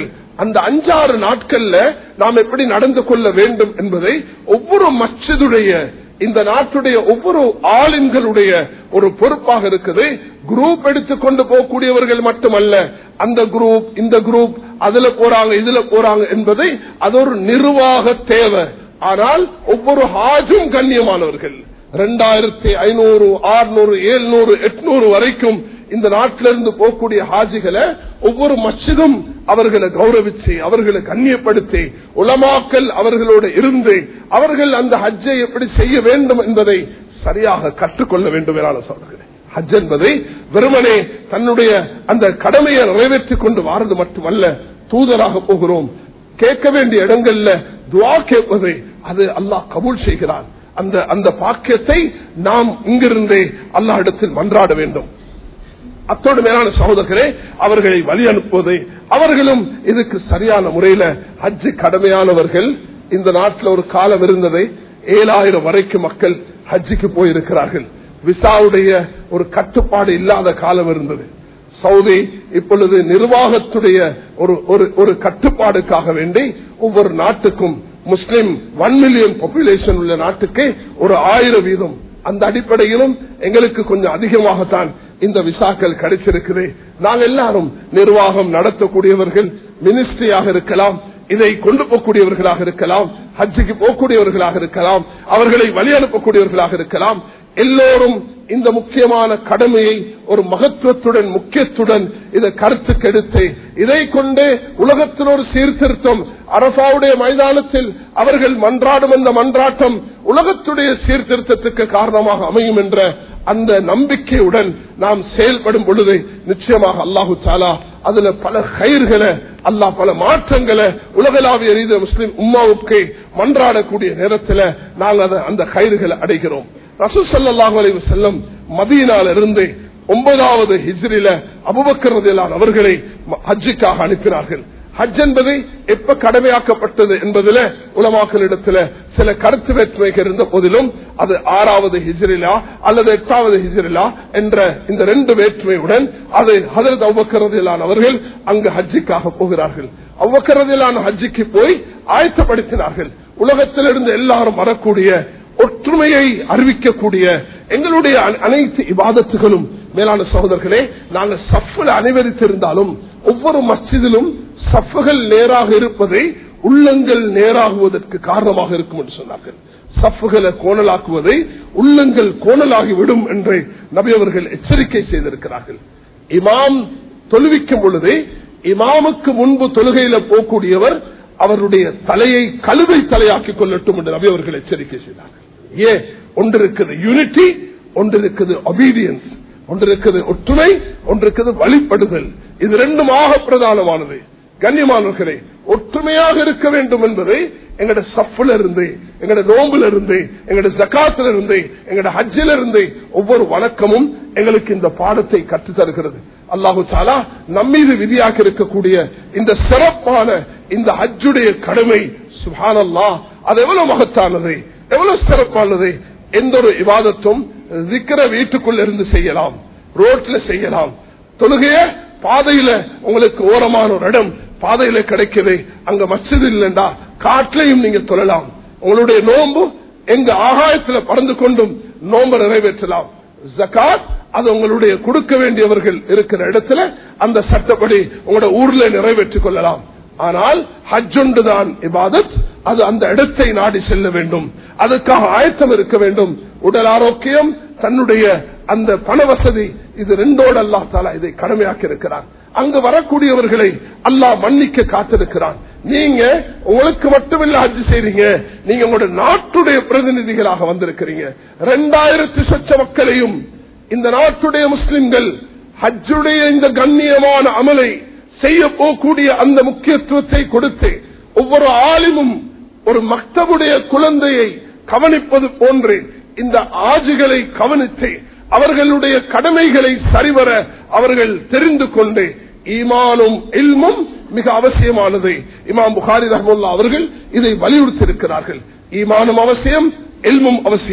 அந்த அஞ்சாறு நாட்கள்ல நாம் எப்படி நடந்து கொள்ள வேண்டும் என்பதை ஒவ்வொரு மச்சதுடைய இந்த நாட்டுடைய ஒவ்வொரு ஆளுங்களுடைய ஒரு பொறுப்பாக இருக்குது குரூப் எடுத்துக்கொண்டு போகக்கூடியவர்கள் மட்டுமல்ல அந்த குரூப் இந்த குரூப் அதுல போறாங்க இதுல போறாங்க என்பதை அது ஒரு நிர்வாக தேவை ஆனால் ஒவ்வொரு ஹாஜும் கண்ணியமானவர்கள் ரெண்டாயிரத்தி ஐநூறு ஆறுநூறு எழுநூறு எட்நூறு வரைக்கும் இந்த நாட்டிலிருந்து போகக்கூடிய ஹாஜிகளை ஒவ்வொரு மச்சிதும் அவர்களை கௌரவிச்சு அவர்களை கண்ணியப்படுத்தி உலமாக்கல் அவர்களோடு இருந்து அவர்கள் அந்த ஹஜ்ஜை எப்படி செய்ய வேண்டும் என்பதை சரியாக கற்றுக்கொள்ள வேண்டும் என சொல்கிறேன் ஹஜ் என்பதை வெறுமனே தன்னுடைய அந்த கடமையை நிறைவேற்றிக் கொண்டு வாரது மட்டுமல்ல தூதராக போகிறோம் கேட்க வேண்டிய இடங்கள்ல துவா கேட்பதை அது அல்லாஹ் கபூல் செய்கிறான் அந்த அந்த பாக்கியத்தை நாம் இங்கிருந்தே அல்லாஹ் இடத்தில் மன்றாட வேண்டும் அத்தோடு மேலான சகோதரர்களே அவர்களை வழி அனுப்புவதை அவர்களும் இதுக்கு சரியான முறையில ஹஜ்ஜு கடமையானவர்கள் இந்த நாட்டில் ஒரு காலம் இருந்ததை ஏழாயிரம் வரைக்கும் மக்கள் ஹஜ்ஜுக்கு போயிருக்கிறார்கள் விசாவுடைய ஒரு கட்டுப்பாடு இல்லாத காலம் இருந்தது சவுதி இப்பொழுது நிர்வாகத்துடைய ஒரு ஒரு கட்டுப்பாடுக்காக வேண்டி ஒவ்வொரு நாட்டுக்கும் முஸ்லிம் ஒன் மில்லியன் பாப்புலேஷன் உள்ள நாட்டுக்கு ஒரு ஆயிரம் வீதம் அந்த அடிப்படையிலும் எங்களுக்கு கொஞ்சம் அதிகமாகத்தான் இந்த விசாக்கள் கிடைச்சிருக்குது நாங்கள் எல்லாரும் நிர்வாகம் நடத்தக்கூடியவர்கள் மினிஸ்ட்ரியாக இருக்கலாம் இதை கொண்டு போகக்கூடியவர்களாக இருக்கலாம் ஹஜ்ஜுக்கு போகக்கூடியவர்களாக இருக்கலாம் அவர்களை வழி அனுப்பக்கூடியவர்களாக இருக்கலாம் எல்லோரும் இந்த முக்கியமான கடமையை ஒரு மகத்துவத்துடன் முக்கியத்துடன் இதை கருத்துக்கெடுத்து இதை கொண்டு உலகத்தில் ஒரு சீர்திருத்தம் அரசாவுடைய மைதானத்தில் அவர்கள் மன்றாடும் அந்த மன்றாட்டம் உலகத்துடைய சீர்திருத்தத்துக்கு காரணமாக அமையும் என்ற அந்த நம்பிக்கையுடன் நாம் செயல்படும் பொழுது நிச்சயமாக அல்லாஹு தாலா அதுல பல கயிர்களை அல்லாஹ் பல மாற்றங்களை உலகளாவிய ரீதிய முஸ்லிம் உம்மாவுக்கு மன்றாடக்கூடிய நேரத்தில் நாங்கள் அந்த கயிறுகளை அடைகிறோம் ரசூல் சல்லாஹூ அலைவு செல்லம் மதியினால் இருந்து ஒன்பதாவது ஹிஜ்ரில அபுபக்கரதிலான் அவர்களை ஹஜ்ஜுக்காக அனுப்பினார்கள் ஹஜ் என்பது எப்ப கடமையாக்கப்பட்டது என்பதில் உலமாக்களிடத்தில் சில கருத்து வேற்றுமைகள் இருந்த போதிலும் அது ஆறாவது ஹிஜ்ரிலா அல்லது எட்டாவது ஹிஜ்ரிலா என்ற இந்த ரெண்டு வேற்றுமையுடன் அது ஹதரத் அவ்வக்கரதிலான் அவர்கள் அங்கு ஹஜ்ஜிக்காக போகிறார்கள் அவ்வக்கரதிலான ஹஜ்ஜிக்கு போய் ஆயத்தப்படுத்தினார்கள் உலகத்திலிருந்து எல்லாரும் வரக்கூடிய ஒற்றுமையை அறிவிக்கக்கூடிய எங்களுடைய அனைத்து இபாதத்துகளும் மேலான சகோதரர்களே நாங்கள் சஃபில் அனைவரித்திருந்தாலும் ஒவ்வொரு மஸ்ஜிதிலும் சஃபுகள் நேராக இருப்பதை உள்ளங்கள் நேராகுவதற்கு காரணமாக இருக்கும் என்று சொன்னார்கள் சஃபுகளை கோணலாக்குவதை உள்ளங்கள் கோணலாகிவிடும் என்று நபி அவர்கள் எச்சரிக்கை செய்திருக்கிறார்கள் இமாம் தொழுவிக்கும் பொழுது இமாமுக்கு முன்பு தொழுகையில போகக்கூடியவர் அவருடைய தலையை கழுதை தலையாக்கிக் கொள்ளட்டும் என்று நபி அவர்கள் எச்சரிக்கை செய்தார்கள் ஏன் ஒன்று இருக்குது யூனிட்டி ஒன்று இருக்குது ஒபீடியன்ஸ் ஒன்று இருக்குது ஒற்றுமை ஒன்று இருக்குது வழிபடுதல் இது ரெண்டுமாக பிரதானமானது கண்ணியமானவர்களே ஒற்றுமையாக இருக்க வேண்டும் என்பதை எங்கட சஃப்ல இருந்து எங்கட நோம்புல இருந்து எங்கட ஜக்காத்துல இருந்து எங்கட ஹஜ்ஜில இருந்து ஒவ்வொரு வணக்கமும் எங்களுக்கு இந்த பாடத்தை கற்றுத் தருகிறது அல்லாஹு தாலா நம்மீது விதியாக இருக்கக்கூடிய இந்த சிறப்பான இந்த ஹஜ்ஜுடைய கடமை சுபானல்லா அது எவ்வளவு மகத்தானது எவ்வளவு சிறப்பானது எந்த ஒரு விவாதத்தும் விக்கிற வீட்டுக்குள்ள இருந்து செய்யலாம் ரோட்ல செய்யலாம் தொழுகைய பாதையில உங்களுக்கு ஓரமான ஒரு இடம் பாதையில கிடைக்குது அங்க மசிது இல்லைண்டா காட்டிலையும் நீங்க தொழலாம் உங்களுடைய நோன்பு எங்க ஆகாயத்துல பறந்து கொண்டும் நோன்பை நிறைவேற்றலாம் ஜக்காத் அது உங்களுடைய கொடுக்க வேண்டியவர்கள் இருக்கிற இடத்துல அந்த சட்டப்படி உங்களோட ஊர்ல நிறைவேற்றிக் கொள்ளலாம் ஆனால் ஹஜ் ஒன்றுதான் இபாதத் அது அந்த இடத்தை நாடி செல்ல வேண்டும் அதுக்காக ஆயத்தம் இருக்க வேண்டும் உடல் ஆரோக்கியம் தன்னுடைய அந்த பண வசதி இது ரெண்டோடு அல்லா தாலா இதை கடமையாக்கி இருக்கிறான் அங்கு வரக்கூடியவர்களை அல்லாஹ் மன்னிக்க காத்திருக்கிறான் நீங்க உங்களுக்கு மட்டுமில்ல ஹஜ் செய்றீங்க நீங்க உங்களோட நாட்டுடைய பிரதிநிதிகளாக வந்திருக்கிறீங்க ரெண்டாயிரத்தி சொச்ச மக்களையும் இந்த நாட்டுடைய முஸ்லிம்கள் ஹஜ்ஜுடைய இந்த கண்ணியமான அமலை செய்ய போகக்கூடிய அந்த முக்கியத்துவத்தை கொடுத்து ஒவ்வொரு ஆலிமும் ஒரு மக்தபுடைய குழந்தையை கவனிப்பது போன்று இந்த ஆஜுகளை கவனித்து அவர்களுடைய கடமைகளை சரிவர அவர்கள் தெரிந்து கொண்டு ஈமானும் இல்மும் மிக அவசியமானது இமாம் புகாரி ரஹமுல்லா அவர்கள் இதை வலியுறுத்தி இருக்கிறார்கள் ஈமானும் அவசியம் எல்மும் அவசியம்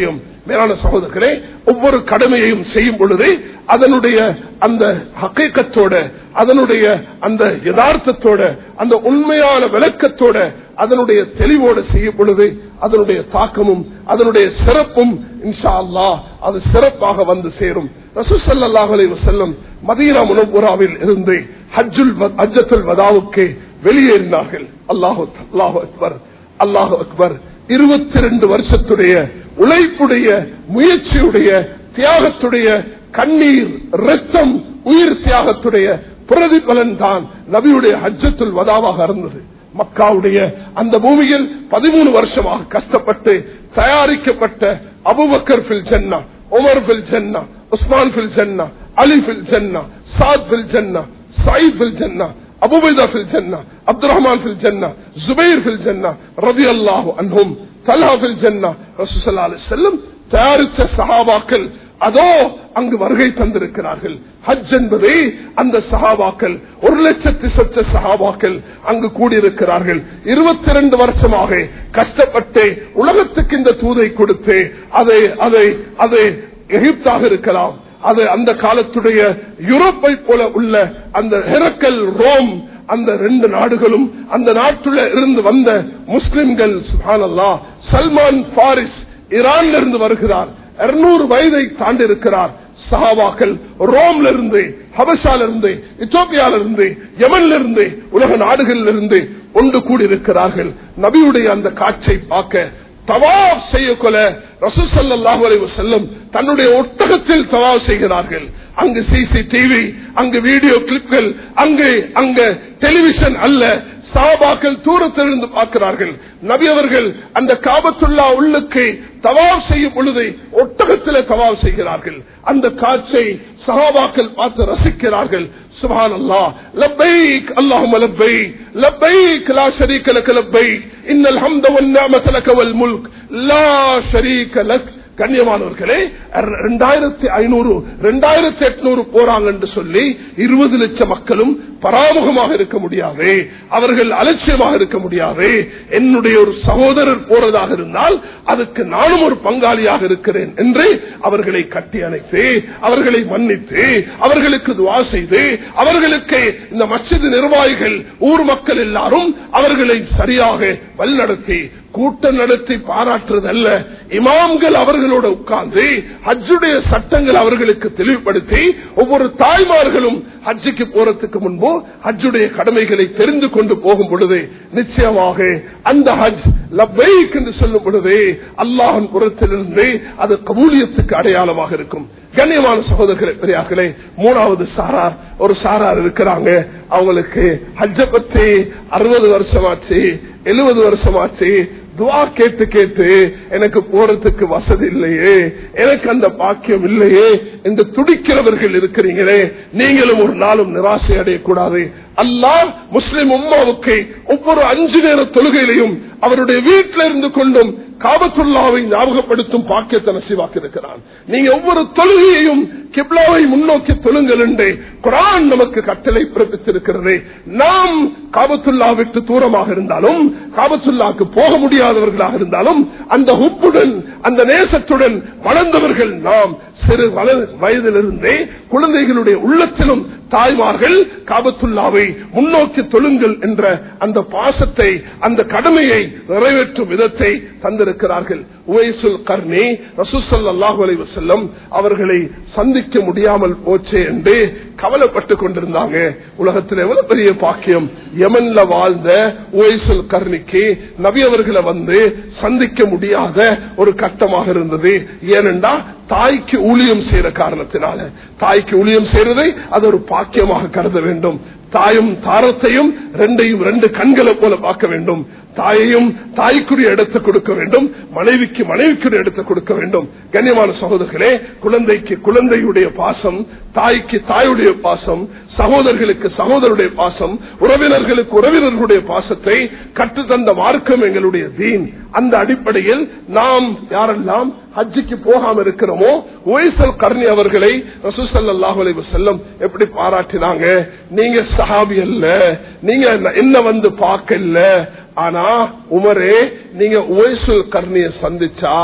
மேலான சகோதரர்களே ஒவ்வொரு கடமையையும் செய்யும் பொழுது அதனுடைய அந்த ஹக்கீக்கத்தோட அதனுடைய அந்த யதார்த்தத்தோட அந்த உண்மையான விளக்கத்தோட அதனுடைய தெளிவோடு செய்யும் பொழுது அதனுடைய தாக்கமும் அதனுடைய சிறப்பும் இன்ஷா அல்லாஹ் அது சிறப்பாக வந்து சேரும் ரசூசல்லாஹ் அலைஹி வஸல்லம் மதீனா முனவராவில் இருந்து ஹஜ்ஜுல் வ- ஹஜ்ஜத்துல் வதாவுக்கு வெளியேறினார்கள் அல்லாஹு அல்லாஹு அக்பர் அல்லாஹு அக்பர் இருபத்தி ரெண்டு வருஷத்துடைய உழைப்புடைய முயற்சியுடைய தியாகத்துடைய கண்ணீர் ரத்தம் உயிர் தியாகத்துடைய பிரதிபலன் தான் நபியுடைய ஹஜ்ஜத்துல் வதாவாக இருந்தது மக்காவுடைய அந்த பூமியில் பதிமூணு வருஷமாக கஷ்டப்பட்டு தயாரிக்கப்பட்ட அபுபக்கர் பில் ஜன்னா உமர் பில் ஜன்னா உஸ்மான் பில் ஜன்னா அலி பில் ஜன்னா சாத் பில் ஜன்னா சயீத் பில் ஜன்னா அபுபைதா பில் ஜன்னா அப்துல் ரஹ்மான் பில் ஜன்னா ஜுபைர் பில் ஜன்னா ரவி அல்லாஹு அன்ஹும் தலா பில் ஜன்னா ரசூசல்லா அலைஹி வஸல்லம் தயாரித்த சஹாபாக்கள் அதோ அங்கு வருகை தந்திருக்கிறார்கள் ஹஜ் என்பதே அந்த சஹாபாக்கள் ஒரு லட்சத்தி சொச்ச சஹாபாக்கள் அங்கு கூடியிருக்கிறார்கள் இருபத்தி ரெண்டு வருஷமாக கஷ்டப்பட்டு உலகத்துக்கு இந்த தூதை கொடுத்து அதை அதை அதை எகிப்தாக இருக்கலாம் அது அந்த காலத்துடைய யூரோப்பை போல உள்ள அந்த ஹெரக்கல் ரோம் அந்த ரெண்டு நாடுகளும் அந்த நாட்டுல இருந்து வந்த முஸ்லிம்கள் சுஹானல்லா சல்மான் பாரிஸ் ஈரான்ல இருந்து வருகிறார் இருநூறு வயதை தாண்டி இருக்கிறார் சஹாபாக்கள் ரோம்ல இருந்து ஹபஷால இருந்து இத்தோப்பியால இருந்து யமன்ல இருந்து உலக நாடுகளில் இருந்து ஒன்று கூடியிருக்கிறார்கள் நபியுடைய அந்த காட்சை பார்க்க தவாப் செய்யக்கொல ரசூசல்லாஹு அலைஹி வஸல்லம் தன்னுடைய ஒட்டகத்தில் தவாப் செய்கிறார்கள் அங்கு சிசிடிவி அங்கு வீடியோ கிளிப்கள் அங்கு அங்க டெலிவிஷன் அல்ல சாபாக்கள் தூரத்திலிருந்து பார்க்கிறார்கள் நபி அவர்கள் அந்த காபத்துல்லா உள்ளுக்கு தவாப் செய்யும் பொழுது ஒட்டகத்திலே தவாப் செய்கிறார்கள் அந்த காட்சை சஹாபாக்கள் பார்த்து ரசிக்கிறார்கள் سبحان الله لبيك اللهم لبيك لبيك لا شريك لك لبيك إن الحمد والنعمة لك والملك لا شريك لك கண்ணியமானவர்களே ரெண்டாயிரத்தி ஐநூறு ரெண்டாயிரத்தி எட்நூறு போறாங்க என்று சொல்லி இருபது லட்சம் மக்களும் பராமுகமாக இருக்க முடியாது அவர்கள் அலட்சியமாக இருக்க முடியாது என்னுடைய ஒரு சகோதரர் போறதாக இருந்தால் அதுக்கு நானும் ஒரு பங்காளியாக இருக்கிறேன் என்று அவர்களை கட்டி அணைத்து அவர்களை மன்னித்து அவர்களுக்கு துவா செய்து அவர்களுக்கு இந்த மசித நிர்வாகிகள் ஊர் மக்கள் எல்லாரும் அவர்களை சரியாக வழிநடத்தி கூட்டம் நடத்தி பாராட்டுறதல்ல இமாம்கள் அவர்களோட உட்கார்ந்து ஹஜ்ஜுடைய சட்டங்கள் அவர்களுக்கு தெளிவுபடுத்தி ஒவ்வொரு தாய்மார்களும் ஹஜ்ஜுக்கு போறதுக்கு முன்பு ஹஜ்ஜுடைய கடமைகளை தெரிந்து கொண்டு போகும் பொழுது நிச்சயமாக அந்த ஹஜ் லப்பைக் என்று சொல்லும் பொழுது அல்லாஹன் புறத்திலிருந்து அது கபூலியத்துக்கு அடையாளமாக இருக்கும் கண்ணியமான சகோதரர்களே பெரியார்களே மூணாவது சாரார் ஒரு சாரார் இருக்கிறாங்க அவங்களுக்கு ஹஜ்ஜ பத்தி அறுபது வருஷமாச்சு எழுபது வருஷமாச்சு துவா கேட்டு கேட்டு எனக்கு போறதுக்கு வசதி இல்லையே எனக்கு அந்த பாக்கியம் இல்லையே என்று துடிக்கிறவர்கள் இருக்கிறீங்களே நீங்களும் ஒரு நாளும் நிராசை அடையக்கூடாது அல்லாஹ் முஸ்லிம் உம்மாவுக்கு ஒவ்வொரு அஞ்சு நேர தொழுகையிலையும் அவருடைய வீட்டில் இருந்து கொண்டும் காபத்துல்லாவை ஞாபகப்படுத்தும் பாக்கியத்தை நசிவாக்கி இருக்கிறான் நீங்க ஒவ்வொரு தொழுகையையும் கிப்லாவை முன்னோக்கி தொழுங்கள் என்று குரான் நமக்கு கட்டளை பிறப்பித்திருக்கிறது நாம் காபத்துல்லா விட்டு தூரமாக இருந்தாலும் காபத்துல்லாக்கு போக முடியாதவர்களாக இருந்தாலும் அந்த உப்புடன் அந்த நேசத்துடன் வளர்ந்தவர்கள் நாம் சிறு வயதிலிருந்தே குழந்தைகளுடைய உள்ளத்திலும் தாய்மார்கள் காபத்துல்லாவை முன்னோக்கி தொழுங்கள் என்ற அந்த பாசத்தை அந்த கடமையை நிறைவேற்றும் விதத்தை தந்திருக்கிறார்கள் உவைசுல் கர்ணி ரசூசல்லாஹு அலைஹி வஸல்லம் அவர்களை சந்திக்க முடியாமல் போச்சே என்று கவலைப்பட்டுக் கொண்டிருந்தாங்க உலகத்தில் எவ்வளவு பெரிய பாக்கியம் யமன்ல வாழ்ந்த உவைசுல் கர்ணிக்கு நபி அவர்களை வந்து சந்திக்க முடியாத ஒரு கட்டமாக இருந்தது ஏனென்றா தாய்க்கு ஊழியம் செய்யற காரணத்தினால தாய்க்கு ஊழியம் செய்யறதை அது ஒரு பாக்கியமாக கருத வேண்டும் தாயும் தாரத்தையும் ரெண்டையும் ரெண்டு கண்களை போல பார்க்க வேண்டும் தாயையும் தாய்க்குரிய இடத்தை கொடுக்க வேண்டும் மனைவிக்கு மனைவிக்குரிய இடத்தை கொடுக்க வேண்டும் கண்ணியமான சகோதரர்களே குழந்தைக்கு குழந்தையுடைய பாசம் தாய்க்கு தாயுடைய பாசம் சகோதரர்களுக்கு சகோதரருடைய பாசம் உறவினர்களுக்கு உறவினர்களுடைய பாசத்தை கற்றுத்தந்த மார்க்கம் எங்களுடைய தீன் அந்த அடிப்படையில் நாம் யாரெல்லாம் ஹஜ்ஜிக்கு போகாம இருக்கிறோமோ ஒய்சல் கர்ணி அவர்களை ரசூசல்லாஹு செல்லம் எப்படி பாராட்டினாங்க நீங்க சஹாபி அல்ல நீங்க என்ன வந்து பார்க்கல ஆனா உமரே நீங்க உவைசுல் கர்ணிய சந்திச்சா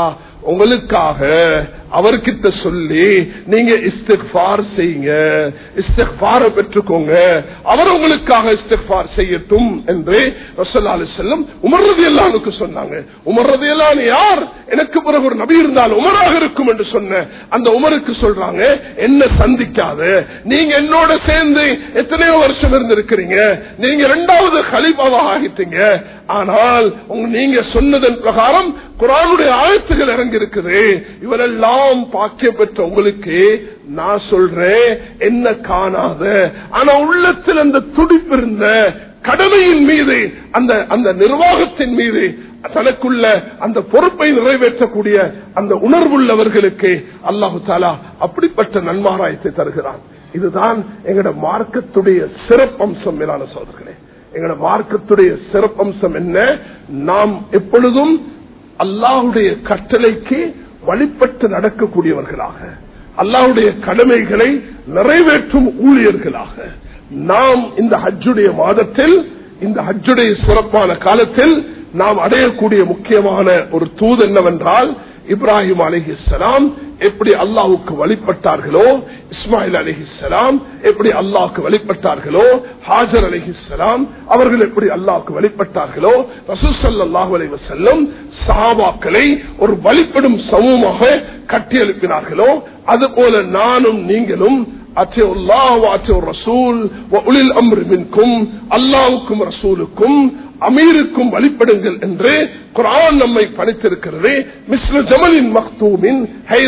உங்களுக்காக அவர்கிட்ட சொல்லி நீங்க இஸ்திஃபார் செய்யுங்க இஸ்திஃபார பெற்றுக்கோங்க அவர் உங்களுக்காக இஸ்திஃபார் செய்யட்டும் என்று ரசல்லா செல்லும் உமர்றது எல்லாருக்கு சொன்னாங்க உமர்றது எல்லாம் யார் எனக்கு பிறகு ஒரு நபி இருந்தால் உமராக இருக்கும் என்று சொன்ன அந்த உமருக்கு சொல்றாங்க என்ன சந்திக்காத நீங்க என்னோட சேர்ந்து எத்தனையோ வருஷம் இருந்திருக்கிறீங்க நீங்க இரண்டாவது கலிபாவாக ஆகிட்டீங்க ஆனால் உங்க- நீங்க சொன்னதன் பிரகாரம் குரானுடைய ஆயத்துகள் இறங்கி இருக்குது இவரெல்லாம் பாக்கிய பெற்ற உங்களுக்கு நான் சொல்றேன் என்ன காணாத ஆனா உள்ளத்தில் அந்த துடிப்பு இருந்த கடமையின் மீது அந்த அந்த நிர்வாகத்தின் மீது தனக்குள்ள அந்த பொறுப்பை நிறைவேற்றக்கூடிய அந்த உணர்வுள்ளவர்களுக்கு அல்லாஹு தாலா அப்படிப்பட்ட நன்மாராயத்தை தருகிறான் இதுதான் எங்கட மார்க்கத்துடைய சிறப்பம்சம் மேலான சோதர்களே எங்கட மார்க்கத்துடைய சிறப்பம்சம் என்ன நாம் எப்பொழுதும் அல்லாஹுடைய கட்டளைக்கு வழிபட்டு நடக்கக்கூடியவர்களாக அல்லாஹுடைய கடமைகளை நிறைவேற்றும் ஊழியர்களாக நாம் இந்த ஹஜ்ஜுடைய மாதத்தில் இந்த ஹஜ்ஜுடைய சிறப்பான காலத்தில் நாம் அடையக்கூடிய முக்கியமான ஒரு தூது என்னவென்றால் இப்ராஹிம் அலிஹிஸ்லாம் எப்படி அல்லாஹுக்கு வழிபட்டார்களோ இஸ்மாயில் அலிஹிஸ்லாம் எப்படி அல்லாஹுக்கு வழிபட்டார்களோ ஹாஜர் அலிஹிஸ்லாம் அவர்கள் எப்படி அல்லாஹுக்கு வழிபட்டார்களோ ரசூசல்லாஹு அலைஹி வஸல்லம் சஹாபாக்களை ஒரு வழிபடும் சமூகமாக கட்டி எழுப்பினார்களோ அதுபோல நானும் நீங்களும் அல்லாவுக்கும் ரசூலுக்கும் அமீருக்கும் வழிபடுங்கள் என்று குரான் நம்மை பணித்திருக்கிறது மிஸ்ர ஜமலின் மக்தூமின்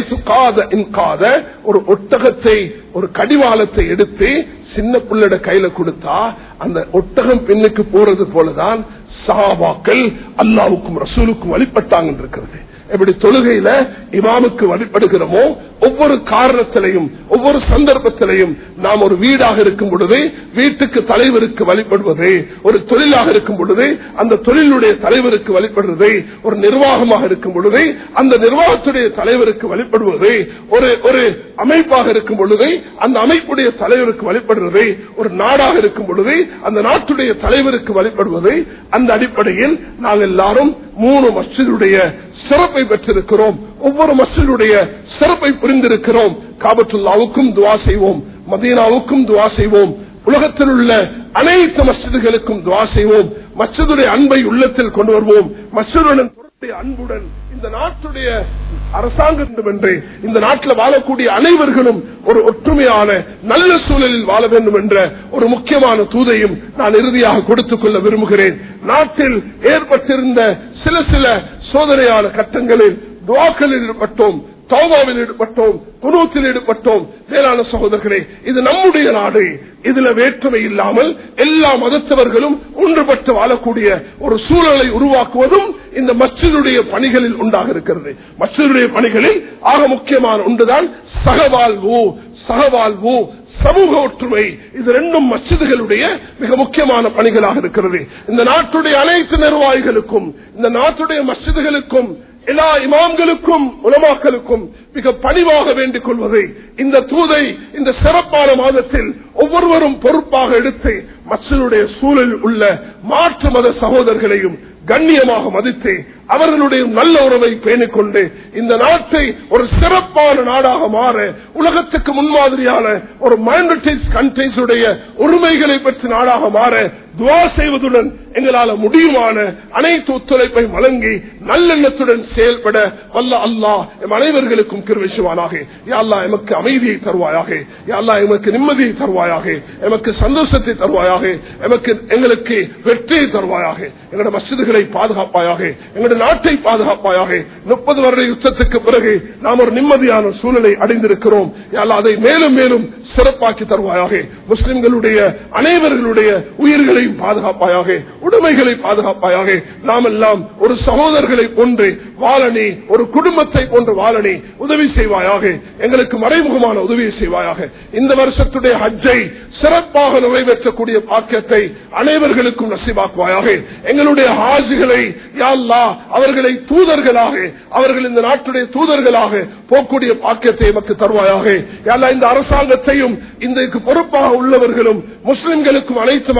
காத ஒரு ஒட்டகத்தை ஒரு கடிவாளத்தை எடுத்து சின்ன பிள்ளட கையில கொடுத்தா அந்த ஒட்டகம் பெண்ணுக்கு போறது போலதான் சஹாபாக்கள் அல்லாவுக்கும் ரசூலுக்கும் வழிபட்டாங்க இருக்கிறது எப்படி தொழுகையில இமாமுக்கு வழிபடுகிறோமோ ஒவ்வொரு காரணத்திலையும் ஒவ்வொரு சந்தர்ப்பத்திலையும் நாம் ஒரு வீடாக இருக்கும் பொழுது வீட்டுக்கு தலைவருக்கு வழிபடுவது ஒரு தொழிலாக இருக்கும் பொழுது அந்த தொழிலுடைய தலைவருக்கு வழிபடுவது ஒரு நிர்வாகமாக இருக்கும் பொழுது அந்த நிர்வாகத்துடைய தலைவருக்கு வழிபடுவது ஒரு ஒரு அமைப்பாக இருக்கும் பொழுது அந்த அமைப்புடைய தலைவருக்கு வழிபடுவது ஒரு நாடாக இருக்கும் பொழுது அந்த நாட்டுடைய தலைவருக்கு வழிபடுவது அந்த அடிப்படையில் நாங்கள் எல்லாரும் மூணு மஸ்ஜிதுடைய சிறப்பை பெற்றிருக்கிறோம் ஒவ்வொரு மஸ்ஜிதுடைய சிறப்பை புரிந்திருக்கிறோம் காபத்துல்லாவுக்கும் துவா செய்வோம் மதீனாவுக்கும் துவா செய்வோம் உலகத்தில் உள்ள அனைத்து மஸ்ஜிதுகளுக்கும் துவா செய்வோம் மஸ்ஜிதுடைய அன்பை உள்ளத்தில் கொண்டு வருவோம் மஸ்ஜிதுடன் தொடர்புடைய அன்புடன் இந்த நாட்டுடைய அரசாங்கம் என்று இந்த நாட்டில் வாழக்கூடிய அனைவர்களும் ஒரு ஒற்றுமையான நல்ல சூழலில் வாழ வேண்டும் என்ற ஒரு முக்கியமான தூதையும் நான் இறுதியாக கொடுத்துக் கொள்ள விரும்புகிறேன் நாட்டில் ஏற்பட்டிருந்த சில சில சோதனையான கட்டங்களில் துவாக்களில் ஈடுபட்டோம் தௌபாவில் ஈடுபட்டோம் குணூத்தில் ஈடுபட்டோம் மேலான சகோதரர்களே இது நம்முடைய நாடு இதுல வேற்றுமை இல்லாமல் எல்லா மதத்தவர்களும் ஒன்றுபட்டு வாழக்கூடிய ஒரு சூழலை உருவாக்குவதும் இந்த மஸ்ஜிதுடைய பணிகளில் உண்டாக இருக்கிறது மஸ்ஜிதுடைய பணிகளில் ஆக முக்கியமான ஒன்றுதான் சகவாழ்வு சகவாழ்வு சமூக ஒற்றுமை இது ரெண்டும் மஸ்ஜிதுகளுடைய மிக முக்கியமான பணிகளாக இருக்கிறது இந்த நாட்டுடைய அனைத்து நிர்வாகிகளுக்கும் இந்த நாட்டுடைய மஸ்ஜிதுகளுக்கும் எல்லா இமாம்களுக்கும் உலமாக்களுக்கும் மிக பணிவாக வேண்டிக் கொள்வதை இந்த தூதை இந்த சிறப்பான மாதத்தில் ஒவ்வொருவரும் பொறுப்பாக எடுத்து மற்றருடைய சூழலில் உள்ள மாற்று மத சகோதரர்களையும் கண்ணியமாக மதித்து அவர்களுடைய நல்ல உறவை பேணிக் கொண்டு இந்த நாட்டை ஒரு சிறப்பான நாடாக மாற உலகத்துக்கு முன்மாதிரியான ஒரு மைனாரிட்டிஸ் கண்ட்ரிஸ் உடைய உரிமைகளை பெற்ற நாடாக மாற துவா செய்வதுடன் எங்களால் முடியுமான அனைத்து ஒத்துழைப்பை வழங்கி நல்லெண்ணத்துடன் செயல்பட வல்ல அல்லாஹ் எம் அனைவர்களுக்கும் கிருவிசுவானாக யாழ்லா எமக்கு அமைதியை தருவாயாக யாழ்லா எமக்கு நிம்மதியை தருவாயாக எமக்கு சந்தோஷத்தை தருவாயாக எமக்கு எங்களுக்கு வெற்றியை தருவாயாக எங்களுடைய மசிதுகளை பாதுகாப்பாயாக எங்களுடைய நாட்டை பாதுகாப்பாயாக முப்பது வருட யுத்தத்துக்கு பிறகு நாம் ஒரு நிம்மதியான சூழலை அடைந்திருக்கிறோம் யாழ்லா அதை மேலும் மேலும் சிறப்பாக்கி தருவாயாக முஸ்லிம்களுடைய அனைவர்களுடைய உயிர்களையும் பாதுகாப்பாயாக உடைமைகளை பாதுகாப்பாயாக நாம் எல்லாம் ஒரு சகோதரர்களை போன்று வாழணி ஒரு குடும்பத்தை போன்று வாழணி உதவி செய்வாயாக எங்களுக்கு மறைமுகமான உதவியை செய்வாயாக இந்த வருஷத்துடைய ஹஜ்ஜை சிறப்பாக நிறைவேற்றக்கூடிய பாக்கியத்தை அனைவர்களுக்கும் நசிவாக்குவாயாக எங்களுடைய ஹாஜிகளை யாழ்லா அவர்களை தூதர்களாக அவர்கள் இந்த நாட்டுடைய தூதர்களாக போக்கூடிய பாக்கியத்தை எமக்கு தருவாயாக யாழ்லா இந்த அரசாங்கத்தையும் இன்றைக்கு பொறுப்பாக உள்ளவர்களும் முஸ்லிம்களுக்கும் அனைத்து மக்களுக்கும்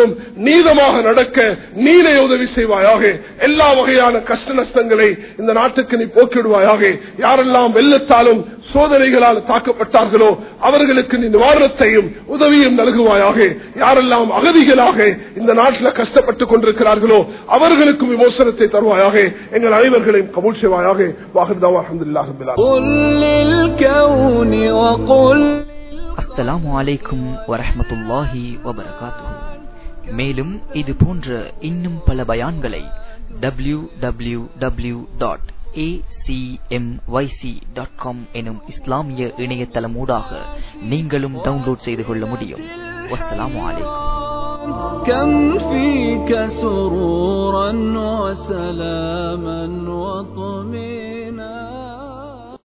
விஷயத்திலும் நீதமாக நடக்க நீனை உதவி செய்வாயாக எல்லா வகையான கஷ்ட நஷ்டங்களை இந்த நாட்டுக்கு நீ போக்கிடுவாயாக யாரெல்லாம் வெள்ளத்தாலும் சோதனைகளால் தாக்கப்பட்டார்களோ அவர்களுக்கு நீ நிவாரணத்தையும் உதவியும் நல்குவாயாக யாரெல்லாம் அகதிகளாக இந்த நாட்டில் கஷ்டப்பட்டுக் கொண்டிருக்கிறார்களோ அவர்களுக்கும் விமோசனத்தை தருவாயாக எங்கள் அனைவர்களையும் கபூல் செய்வாயாக வாகர்தாவா அஹமதுல்லாஹ் قل للكون وقل அஸ்ஸலாமு அலைக்கும் வரஹ்மத்துல்லாஹி வபரகாத்துஹு மேலும் இது போன்ற இன்னும் பல பயான்களை W W W dot dot com எனும் இஸ்லாமிய இணையதளமூடாக நீங்களும் டவுன்லோட் செய்து கொள்ள முடியும் வஸ்ஸலாமு அலைக்கும் كم فيك سرورا وسلاما